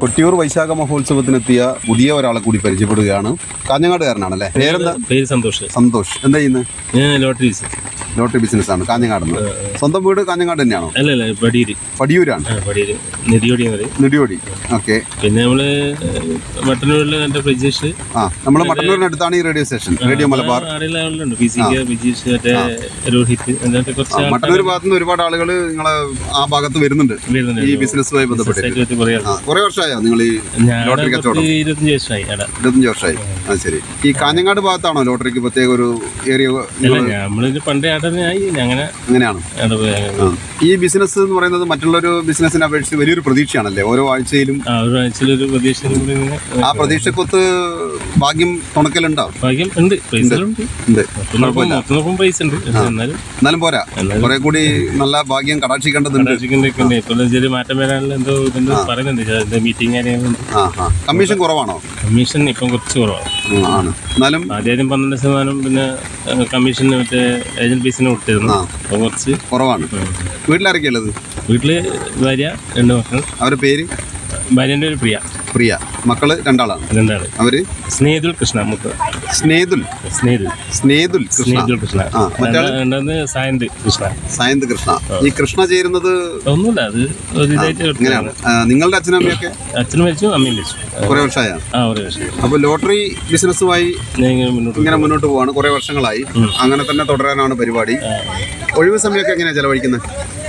കൊട്ടിയൂർ വൈശാഖ മഹോത്സവത്തിനെത്തിയ പുതിയ ഒരാളെ കൂടി പരിചയപ്പെടുകയാണ് കാഞ്ഞങ്ങാടുകാരനാണല്ലേ പേരെന്താ പേര് സന്തോഷ് സന്തോഷ് എന്താ ചെയ്യുന്നത് ഞാൻ ലോട്ടറി ബിസിനസ് ലോട്ടറി ബിസിനസ് ആണ് കാഞ്ഞങ്ങാട് സ്വന്തം വീട് കാഞ്ഞങ്ങാട് തന്നെയാണോ അല്ല അല്ല പടിയൂര് പടിയൂരാണ് ആ പടിയൂര് നെടിയോടി എന്ന് പറയും നെടിയോടി ഓക്കെ പിന്നെ നമ്മള് മട്ടന്നൂരിൽ എൻ്റെ പ്രജേഷ് ആ നമ്മൾ മട്ടന്നൂരിനടുത്താണ് ഈ റേഡിയോ സ്റ്റേഷൻ റേഡിയോ മലബാർ അറിയുന്ന ആളുണ്ട് പി സി കെ ബിജീഷ് മറ്റേ രോഹിത് അങ്ങനത്തെ കുറച്ച് ആൾക്കാർ മട്ടന്നൂർ ഭാഗത്ത് നിന്ന് ഒരുപാട് ആളുകൾ നിങ്ങളെ ആ ഭാഗത്ത് വരുന്നുണ്ട് വരുന്നുണ്ട് ഈ ബിസിനസ്സുമായി ബന്ധപ്പെട്ട് ആയിട്ട് പറ്റി പറയാം ആ കുറെ വർഷമായോ നിങ്ങൾ ഈ ഞാൻ ലോട്ടറി കച്ചവടം കുറച്ച് ഇരുപത്തഞ്ച് വർഷമായി അവിടെ ഇരുപത്തഞ്ച് വർഷമായി ആ ശരി ഈ കാഞ്ഞങ്ങാട് ഭാഗത്താണോ ലോട്ടറിക്ക് പ്രത്യേക ഒരു ഏരിയ അല്ല നമ്മളിത് പണ്ടേ അവിടെ തന്നെ ആയി അങ്ങനെ അങ്ങനെയാണ് അവിടെ പോയി ആ. ഈ ബിസിനസ് എന്ന് പറയുന്നത് മറ്റുള്ളൊരു ബിസിനസ്സിനെ അപേക്ഷിച്ച് വലിയൊരു പ്രതീക്ഷയാണല്ലേ ഓരോ ആഴ്ചയിലും ആ ഒരു ആഴ്ചയിലൊരു പ്രതീക്ഷയിലും കൂടി ഇങ്ങനെ ആ പ്രതീക്ഷക്കൊത്ത് ഭാഗ്യം തുണക്കലുണ്ടാവും ഭാഗ്യം ഉണ്ട് പൈസകളുണ്ട് ഉണ്ട് മൊത്തം നോക്കുമ്പോൾ മൊത്തം നോക്കുമ്പോൾ പൈസ ഉണ്ട് പക്ഷെ എന്നാലും എന്നാലും പോരാ കുറെ കൂടി നല്ല ഭാഗ്യം കടാക്ഷിക്കേണ്ടതുണ്ട് ചിക്കൻ്റെ ഉണ്ട് ഇപ്പോൾ ചെറിയ മാറ്റം വരാനുള്ള എന്തോ ഇതുണ്ട് പറയുന്നുണ്ട് എന്തോ മീറ്റിംഗ് കാര്യങ്ങളുണ്ട് ആ ആ കമ്മീഷൻ കുറവാണോ കമ്മീഷൻ ഇപ്പം കുറച്ച് കുറവാണ് ഉം, ആണ് എന്നാലും ആദ്യം പന്ത്രണ്ട് ശതമാനം പിന്നെ കമ്മീഷൻ മറ്റേ ഏജന്റ് ഫീസിന് കൊടുത്തിരുന്നു ആ. അപ്പോൾ കുറച്ച് കുറവാണ് വീട്ടിലാരൊക്കെയുള്ളത് വീട്ടില് ഭാര്യ രണ്ട് മക്കൾ അവരുടെ പേര് ഭാര്യൻ്റെ ഒരു പ്രിയ പ്രിയ മക്കള് രണ്ടാളാണ് രണ്ടാള് അവര് സ്നേഹിതുൽ കൃഷ്ണ മുത്ത് സ്നേതുൽ സ്നേഹിതുൽ സ്നേതുൽ കൃഷ്ണ സ്നേഹിതുൽ കൃഷ്ണ ആ, മറ്റാള്? രണ്ടാമത് സായന്ത് കൃഷ്ണ സായന്ത് കൃഷ്ണ ഈ കൃഷ്ണ ചേരുന്നത് ഒന്നുമില്ല അത് ഒരു ഇതായിട്ട് ഇങ്ങനെയാണ് എടുത്തതാണ്. ആ, നിങ്ങളുടെ അച്ഛനും അമ്മയൊക്കെ അച്ഛനും മരിച്ചു അമ്മയും മരിച്ചു കുറെ വർഷമായ ആ ഒരു വർഷം അപ്പൊ ലോട്ടറി ബിസിനസ്സുമായി ഞാൻ ഇങ്ങനെ മുന്നോട്ട് ഇങ്ങനെ മുന്നോട്ട് പോവാണ് കുറെ വർഷങ്ങളായി അങ്ങനെ തന്നെ തുടരാനാണ് പരിപാടി ഒഴിവ് സമയമൊക്കെ എങ്ങനെയാ ചെലവഴിക്കുന്നത്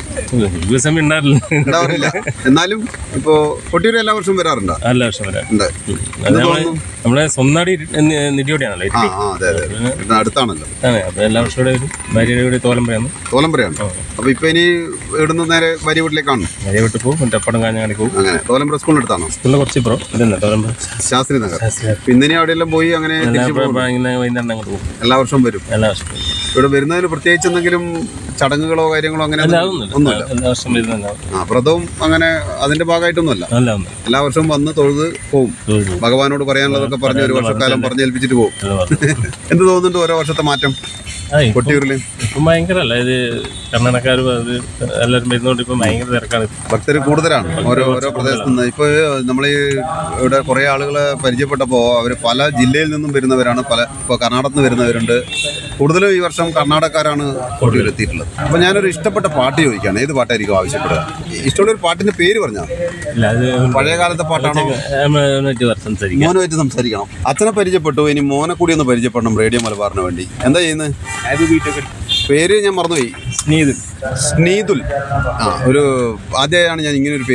ദിവസം ഉണ്ടാറില്ല ഉണ്ടാവാറില്ല എന്നാലും ഇപ്പോ കൊട്ടിയൂർ എല്ലാ വർഷവും വരാറുണ്ടോ നല്ല വർഷം വരാം ഉണ്ട് അത് നമ്മളെ നമ്മളെ സ്വന്തം നിടിയോടെയാണല്ലോ ആ ആ അതെ അതെ ഇത് അടുത്താണല്ലോ അതെ അപ്പൊ എല്ലാ വർഷവും ഇവിടെ വരും ഭാര്യയുടെ കൂടെ തോലമ്പഴാന്ന് തോലമ്പുരയാണ് അപ്പൊ ഇപ്പൊ ഇനി ഇവിടുന്ന് നേരെ ഭാര്യ വീട്ടിലേക്കാണ് ഭാര്യ വീട്ടിൽ പോകും എന്നിട്ട് അപ്പടം കാഞ്ഞാടി പോകും അങ്ങനെ തോലമ്പുര സ്കൂളിന് അടുത്താണോ സ്കൂളിൽ കുറച്ച് ഇപ്പുറം ഇതന്നെ തോലമ്പ ശാസ്ത്രി നഗർ പിന്നെ ഇനി അവിടെയെല്ലാം പോയി അങ്ങനെ തിരിച്ച് പോകും ഇങ്ങനെ വൈകുന്നേരം അങ്ങോട്ട് പോകും എല്ലാ വർഷവും വരും എല്ലാ വർഷവും പോകും. ഇവിടെ വരുന്നതിന് പ്രത്യേകിച്ച് എന്തെങ്കിലും ചടങ്ങുകളോ കാര്യങ്ങളോ അങ്ങനെ അല്ല ഒന്നും- അതൊന്നുമില്ല എല്ലാ വർഷം വരുന്നുണ്ടാവും ആ വ്രതവും അങ്ങനെ അതിന്റെ ഭാഗമായിട്ടൊന്നുമല്ല അല്ല ഒന്ന് എല്ലാ വർഷവും വന്ന് തൊഴുത് പോവും ഭഗവാനോട് പറയാനുള്ളതൊക്കെ പറഞ്ഞ് ഒരു വർഷക്കാലം പറഞ്ഞേൽപ്പിച്ചിട്ട് പോകും എന്ത് തോന്നുന്നുണ്ട് ഓരോ വർഷത്തെ മാറ്റം കൊട്ടിയൂരില് ഇപ്പം ഭയങ്കര അല്ല ഇത് കർണാടകക്കാരും അത് എല്ലാവരും വരുന്നോണ്ട് ഇപ്പം ഭയങ്കര തിരക്കാണ് ഭക്തർ കൂടുതലാണ് ഓരോ ഓരോ പ്രദേശത്ത് നിന്ന് ഇപ്പോൾ നമ്മൾ ഇവിടെ കുറേ ആളുകളെ പരിചയപ്പെട്ടപ്പോൾ അവർ പല ജില്ലയിൽ നിന്നും വരുന്നവരാണ് പല ഇപ്പോൾ കർണാടകത്തിൽ നിന്ന് വരുന്നവരുണ്ട് കൂടുതലും ഈ വർഷം കർണാടകക്കാരാണ് കൊട്ടിയൂർ എത്തിയിട്ടുള്ളത് അപ്പോൾ ഞാനൊരു ഇഷ്ടപ്പെട്ട പാട്ട് ചോദിക്കുകയാണ് ഏത് പാട്ടായിരിക്കും ആവശ്യപ്പെടുക ഇഷ്ടമുള്ള ഒരു പാട്ടിന്റെ പേര് പറഞ്ഞാൽ ഇല്ല അത് പഴയ കാലത്തെ പാട്ടാണോ നമ്മളായിട്ട് സംസാരിക്കാം മോനുമായിട്ട് സംസാരിക്കണം അച്ഛനെ പരിചയപ്പെട്ടു ഇനി മോനെ കൂടി ഒന്ന് പരിചയപ്പെടണം റേഡിയോ മലബാറിന് വേണ്ടി എന്താ ചെയ്യുന്നത് പേര് ഞാൻ മറന്നുപോയി സ്നേഹിതൻ സ്നീതുൽ ആ ഒരു ആദ്യമായാണ് ഞാൻ ഇങ്ങനെ ഒരു പേര്